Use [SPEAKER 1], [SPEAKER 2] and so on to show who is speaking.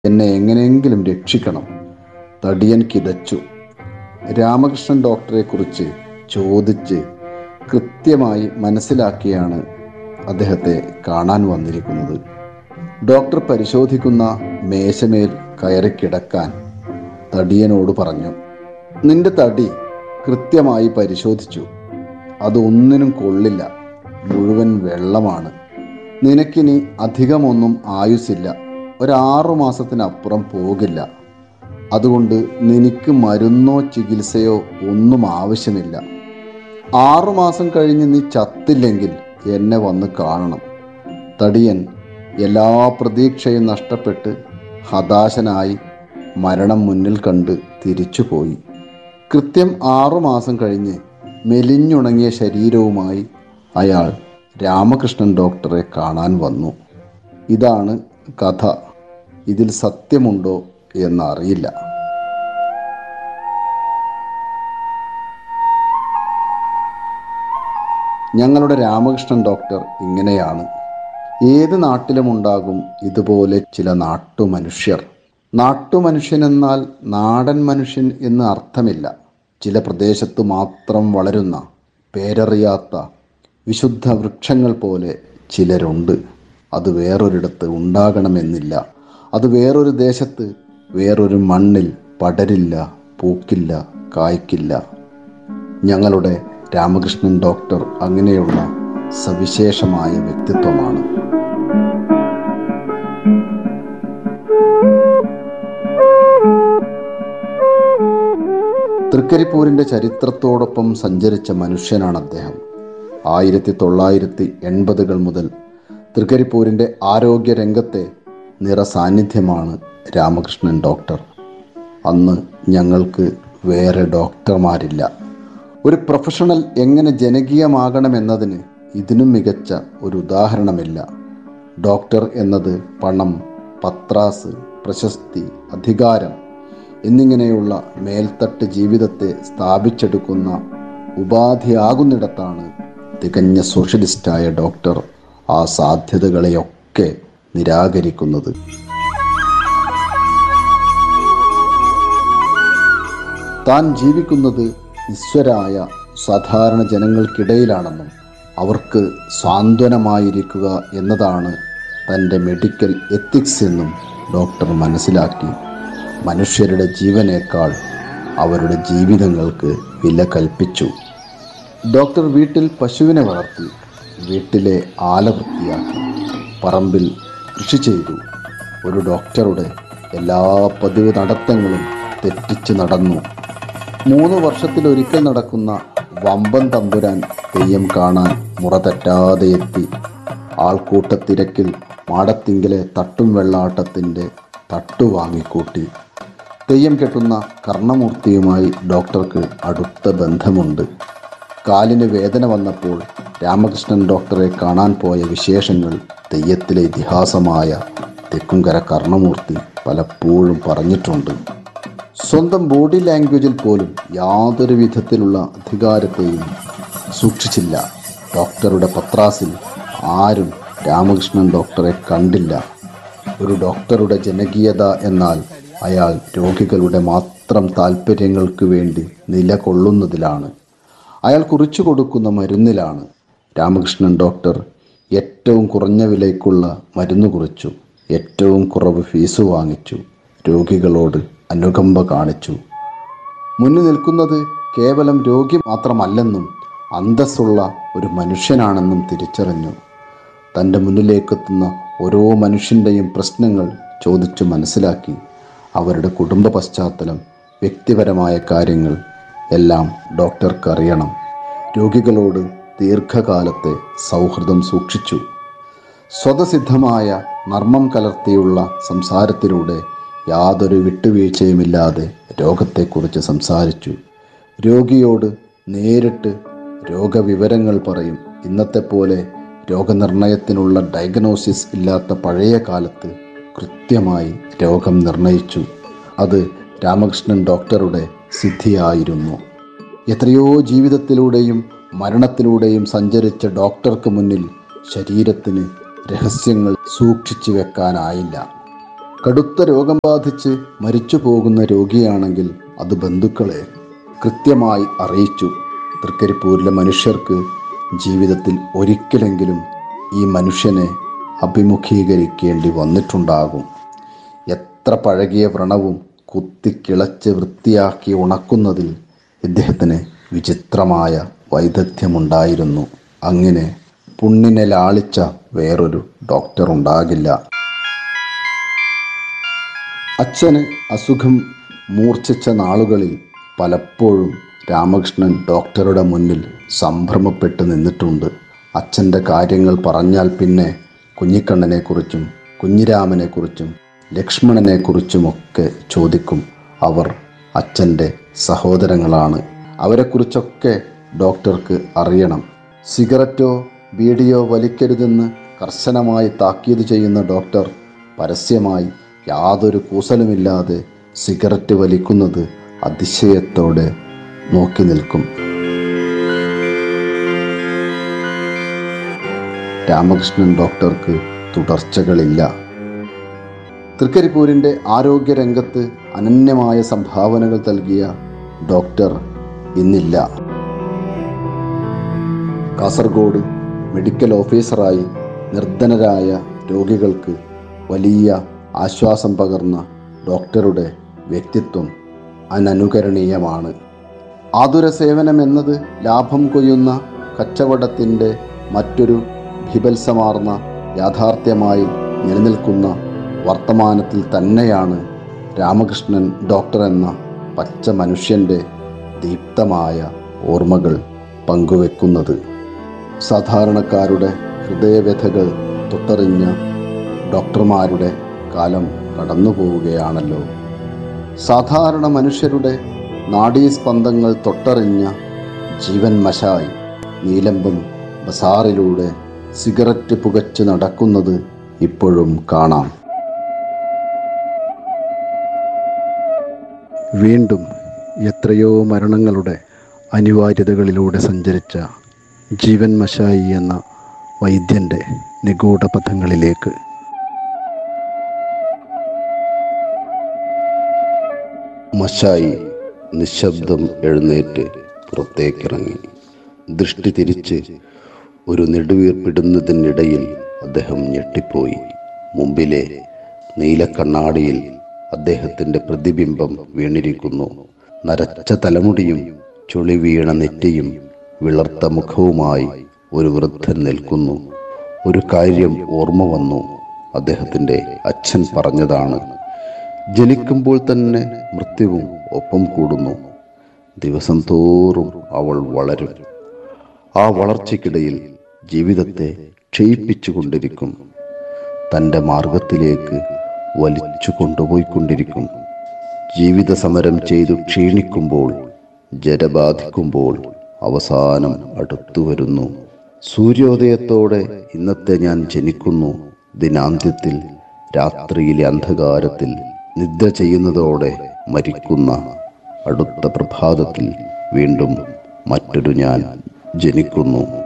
[SPEAKER 1] എന്നെ എങ്ങനെയെങ്കിലും രക്ഷിക്കണം തടിയൻ കിതച്ചു രാമകൃഷ്ണൻ ഡോക്ടറെക്കുറിച്ച് ചോദിച്ച് കൃത്യമായി മനസ്സിലാക്കിയാണ് അദ്ദേഹത്തെ കാണാൻ വന്നിരിക്കുന്നത് ഡോക്ടർ പരിശോധിക്കുന്ന മേശമേൽ കയറി കിടക്കാൻ തടിയനോട് പറഞ്ഞു നിന്റെ തടി കൃത്യമായി പരിശോധിച്ചു അതൊന്നിനും കൊള്ളില്ല മുഴുവൻ വെള്ളമാണ് നിനക്കിനി അധികമൊന്നും ആയുസില്ല ഒരാറു മാസത്തിനപ്പുറം പോകില്ല അതുകൊണ്ട് നിനക്ക് മരുന്നോ ചികിത്സയോ ഒന്നും ആവശ്യമില്ല ആറുമാസം കഴിഞ്ഞ് നീ ചത്തില്ലെങ്കിൽ എന്നെ വന്ന് കാണണം തടിയൻ എല്ലാ പ്രതീക്ഷയും നഷ്ടപ്പെട്ട് ഹതാശനായി മരണം മുന്നിൽ കണ്ട് തിരിച്ചുപോയി കൃത്യം ആറുമാസം കഴിഞ്ഞ് മെലിഞ്ഞുണങ്ങിയ ശരീരവുമായി അയാൾ രാമകൃഷ്ണൻ ഡോക്ടറെ കാണാൻ വന്നു ഇതാണ് കഥ ഇതിൽ സത്യമുണ്ടോ എന്നറിയില്ല ഞങ്ങളുടെ രാമകൃഷ്ണൻ ഡോക്ടർ ഇങ്ങനെയാണ് ഏത് നാട്ടിലുമുണ്ടാകും ഇതുപോലെ ചില നാട്ടുമനുഷ്യർ നാട്ടുമനുഷ്യനെന്നാൽ നാടൻ മനുഷ്യൻ എന്ന് അർത്ഥമില്ല ചില പ്രദേശത്ത് മാത്രം വളരുന്ന പേരറിയാത്ത വിശുദ്ധ വൃക്ഷങ്ങൾ പോലെ ചിലരുണ്ട് അത് വേറൊരിടത്ത് ഉണ്ടാകണമെന്നില്ല അത് വേറൊരു ദേശത്ത് വേറൊരു മണ്ണിൽ പടരില്ല പൂക്കില്ല കായ്ക്കില്ല ഞങ്ങളുടെ രാമകൃഷ്ണൻ ഡോക്ടർ അങ്ങനെയുള്ള സവിശേഷമായ വ്യക്തിത്വമാണ് തൃക്കരിപ്പൂരിൻ്റെ ചരിത്രത്തോടൊപ്പം സഞ്ചരിച്ച മനുഷ്യനാണ് അദ്ദേഹം ആയിരത്തി തൊള്ളായിരത്തി എൺപതുകൾ മുതൽ തൃക്കരിപ്പൂരിൻ്റെ ആരോഗ്യ രംഗത്തെ നിറസാന്നിധ്യമാണ് രാമകൃഷ്ണൻ ഡോക്ടർ അന്ന് ഞങ്ങൾക്ക് വേറെ ഡോക്ടർമാരില്ല ഒരു പ്രൊഫഷണൽ എങ്ങനെ ജനകീയമാകണമെന്നതിന് ഇതിനും മികച്ച ഒരു ഉദാഹരണമില്ല ഡോക്ടർ എന്നത് പണം പത്രാസ് പ്രശസ്തി അധികാരം എന്നിങ്ങനെയുള്ള മേൽത്തട്ട് ജീവിതത്തെ സ്ഥാപിച്ചെടുക്കുന്ന ഉപാധിയാകുന്നിടത്താണ് തികഞ്ഞ സോഷ്യലിസ്റ്റായ ഡോക്ടർ ആ സാധ്യതകളെയൊക്കെ നിരാകരിക്കുന്നത് താൻ ജീവിക്കുന്നത് നിസ്വരായ സാധാരണ ജനങ്ങൾക്കിടയിലാണെന്നും അവർക്ക് സാന്ത്വനമായിരിക്കുക എന്നതാണ് തൻ്റെ മെഡിക്കൽ എത്തിക്സ് എന്നും ഡോക്ടർ മനസ്സിലാക്കി മനുഷ്യരുടെ ജീവനേക്കാൾ അവരുടെ ജീവിതങ്ങൾക്ക് വില കൽപ്പിച്ചു ഡോക്ടർ വീട്ടിൽ പശുവിനെ വളർത്തി വീട്ടിലെ ആല വൃത്തിയാക്കി പറമ്പിൽ കൃഷി ചെയ്തു ഒരു ഡോക്ടറുടെ എല്ലാ പതിവ് നടത്തങ്ങളും തെറ്റിച്ച് നടന്നു മൂന്ന് വർഷത്തിലൊരിക്കൽ നടക്കുന്ന വമ്പൻ തമ്പുരാൻ തെയ്യം കാണാൻ മുറ തെറ്റാതെ എത്തി ആൾക്കൂട്ടത്തിരക്കിൽ മാടത്തിങ്കിലെ തട്ടും വെള്ളാട്ടത്തിൻ്റെ തട്ടു വാങ്ങിക്കൂട്ടി തെയ്യം കെട്ടുന്ന കർണമൂർത്തിയുമായി ഡോക്ടർക്ക് അടുത്ത ബന്ധമുണ്ട് കാലിന് വേദന വന്നപ്പോൾ രാമകൃഷ്ണൻ ഡോക്ടറെ കാണാൻ പോയ വിശേഷങ്ങൾ തെയ്യത്തിലെ ഇതിഹാസമായ തെക്കുംകര കർണമൂർത്തി പലപ്പോഴും പറഞ്ഞിട്ടുണ്ട് സ്വന്തം ബോഡി ലാംഗ്വേജിൽ പോലും യാതൊരു വിധത്തിലുള്ള അധികാരത്തെയും സൂക്ഷിച്ചില്ല ഡോക്ടറുടെ പത്രാസിൽ ആരും രാമകൃഷ്ണൻ ഡോക്ടറെ കണ്ടില്ല ഒരു ഡോക്ടറുടെ ജനകീയത എന്നാൽ അയാൾ രോഗികളുടെ മാത്രം താല്പര്യങ്ങൾക്ക് വേണ്ടി നിലകൊള്ളുന്നതിലാണ് അയാൾ കുറിച്ചു കൊടുക്കുന്ന മരുന്നിലാണ് രാമകൃഷ്ണൻ ഡോക്ടർ ഏറ്റവും കുറഞ്ഞ വിലയ്ക്കുള്ള മരുന്ന് കുറിച്ചു ഏറ്റവും കുറവ് ഫീസ് വാങ്ങിച്ചു രോഗികളോട് അനുകമ്പ കാണിച്ചു മുന്നിൽ നിൽക്കുന്നത് കേവലം രോഗി മാത്രമല്ലെന്നും അന്തസ്സുള്ള ഒരു മനുഷ്യനാണെന്നും തിരിച്ചറിഞ്ഞു തൻ്റെ മുന്നിലേക്കെത്തുന്ന ഓരോ മനുഷ്യൻ്റെയും പ്രശ്നങ്ങൾ ചോദിച്ചു മനസ്സിലാക്കി അവരുടെ കുടുംബ പശ്ചാത്തലം വ്യക്തിപരമായ കാര്യങ്ങൾ എല്ലാം ഡോക്ടർക്ക് അറിയണം രോഗികളോട് ദീർഘകാലത്തെ സൗഹൃദം സൂക്ഷിച്ചു സ്വതസിദ്ധമായ നർമ്മം കലർത്തിയുള്ള സംസാരത്തിലൂടെ യാതൊരു വിട്ടുവീഴ്ചയുമില്ലാതെ രോഗത്തെക്കുറിച്ച് സംസാരിച്ചു രോഗിയോട് നേരിട്ട് രോഗവിവരങ്ങൾ പറയും ഇന്നത്തെ പോലെ രോഗനിർണയത്തിനുള്ള ഡയഗ്നോസിസ് ഇല്ലാത്ത പഴയ കാലത്ത് കൃത്യമായി രോഗം നിർണയിച്ചു അത് രാമകൃഷ്ണൻ ഡോക്ടറുടെ സിദ്ധിയായിരുന്നു എത്രയോ ജീവിതത്തിലൂടെയും മരണത്തിലൂടെയും സഞ്ചരിച്ച ഡോക്ടർക്ക് മുന്നിൽ ശരീരത്തിന് രഹസ്യങ്ങൾ സൂക്ഷിച്ചു വെക്കാനായില്ല കടുത്ത രോഗം ബാധിച്ച് മരിച്ചു പോകുന്ന രോഗിയാണെങ്കിൽ അത് ബന്ധുക്കളെ കൃത്യമായി അറിയിച്ചു തൃക്കരിപ്പൂരിലെ മനുഷ്യർക്ക് ജീവിതത്തിൽ ഒരിക്കലെങ്കിലും ഈ മനുഷ്യനെ അഭിമുഖീകരിക്കേണ്ടി വന്നിട്ടുണ്ടാകും എത്ര പഴകിയ വ്രണവും കുത്തിക്കിളച്ച് വൃത്തിയാക്കി ഉണക്കുന്നതിൽ ഇദ്ദേഹത്തിന് വിചിത്രമായ വൈദഗ്ധ്യമുണ്ടായിരുന്നു അങ്ങനെ പുണ്ണിനെ ലാളിച്ച വേറൊരു ഡോക്ടർ ഉണ്ടാകില്ല അച്ഛന് അസുഖം മൂർച്ഛിച്ച നാളുകളിൽ പലപ്പോഴും രാമകൃഷ്ണൻ ഡോക്ടറുടെ മുന്നിൽ സംഭ്രമപ്പെട്ട് നിന്നിട്ടുണ്ട് അച്ഛൻ്റെ കാര്യങ്ങൾ പറഞ്ഞാൽ പിന്നെ കുഞ്ഞിക്കണ്ണനെക്കുറിച്ചും കുഞ്ഞിരാമനെക്കുറിച്ചും ലക്ഷ്മണനെക്കുറിച്ചുമൊക്കെ ചോദിക്കും അവർ അച്ഛൻ്റെ സഹോദരങ്ങളാണ് അവരെക്കുറിച്ചൊക്കെ ഡോക്ടർക്ക് അറിയണം സിഗരറ്റോ ബീഡിയോ വലിക്കരുതെന്ന് കർശനമായി താക്കീത് ചെയ്യുന്ന ഡോക്ടർ പരസ്യമായി യാതൊരു കൂസലുമില്ലാതെ സിഗരറ്റ് വലിക്കുന്നത് അതിശയത്തോടെ നോക്കി നിൽക്കും രാമകൃഷ്ണൻ ഡോക്ടർക്ക് തുടർച്ചകളില്ല തൃക്കരിപ്പൂരിൻ്റെ ആരോഗ്യരംഗത്ത് അനന്യമായ സംഭാവനകൾ നൽകിയ ഡോക്ടർ ഇന്നില്ല കാസർഗോഡ് മെഡിക്കൽ ഓഫീസറായി നിർധനരായ രോഗികൾക്ക് വലിയ ആശ്വാസം പകർന്ന ഡോക്ടറുടെ വ്യക്തിത്വം അനനുകരണീയമാണ് ആതുര സേവനം എന്നത് ലാഭം കൊയ്യുന്ന കച്ചവടത്തിൻ്റെ മറ്റൊരു ബിഭത്സമാർന്ന യാഥാർത്ഥ്യമായി നിലനിൽക്കുന്ന വർത്തമാനത്തിൽ തന്നെയാണ് രാമകൃഷ്ണൻ ഡോക്ടർ എന്ന പച്ച മനുഷ്യൻ്റെ ദീപ്തമായ ഓർമ്മകൾ പങ്കുവെക്കുന്നത് സാധാരണക്കാരുടെ ഹൃദയവ്യഥകൾ തൊട്ടറിഞ്ഞ ഡോക്ടർമാരുടെ കാലം കടന്നു പോവുകയാണല്ലോ സാധാരണ മനുഷ്യരുടെ നാഡീസ്പന്ദങ്ങൾ തൊട്ടറിഞ്ഞ ജീവൻ മശായി നീലമ്പം ബസാറിലൂടെ സിഗരറ്റ് പുകച്ച് നടക്കുന്നത് ഇപ്പോഴും കാണാം വീണ്ടും എത്രയോ മരണങ്ങളുടെ അനിവാര്യതകളിലൂടെ സഞ്ചരിച്ച ജീവൻ മശായി എന്ന വൈദ്യൻ്റെ നിഗൂഢ പഥങ്ങളിലേക്ക് മശായി നിശബ്ദം എഴുന്നേറ്റ് പുറത്തേക്കിറങ്ങി ദൃഷ്ടി തിരിച്ച് ഒരു നെടുവീർപ്പിടുന്നതിനിടയിൽ അദ്ദേഹം ഞെട്ടിപ്പോയി മുമ്പിലെ നീലക്കണ്ണാടിയിൽ അദ്ദേഹത്തിൻ്റെ പ്രതിബിംബം വീണിരിക്കുന്നു നരച്ച തലമുടിയും ചുളി വീണ നെറ്റിയും വിളർത്ത മുഖവുമായി ഒരു വൃദ്ധൻ നിൽക്കുന്നു ഒരു കാര്യം ഓർമ്മ വന്നു അദ്ദേഹത്തിൻ്റെ അച്ഛൻ പറഞ്ഞതാണ് ജനിക്കുമ്പോൾ തന്നെ മൃത്യുവും ഒപ്പം കൂടുന്നു ദിവസം തോറും അവൾ വളരും ആ വളർച്ചയ്ക്കിടയിൽ ജീവിതത്തെ ക്ഷയിപ്പിച്ചുകൊണ്ടിരിക്കും തൻ്റെ മാർഗത്തിലേക്ക് വലിച്ചു കൊണ്ടുപോയിക്കൊണ്ടിരിക്കും ജീവിത സമരം ചെയ്തു ക്ഷീണിക്കുമ്പോൾ ജരബാധിക്കുമ്പോൾ അവസാനം അടുത്തു വരുന്നു സൂര്യോദയത്തോടെ ഇന്നത്തെ ഞാൻ ജനിക്കുന്നു ദിനാന്ത്യത്തിൽ രാത്രിയിലെ അന്ധകാരത്തിൽ നിദ്ര ചെയ്യുന്നതോടെ മരിക്കുന്ന അടുത്ത പ്രഭാതത്തിൽ വീണ്ടും മറ്റൊരു ഞാൻ ജനിക്കുന്നു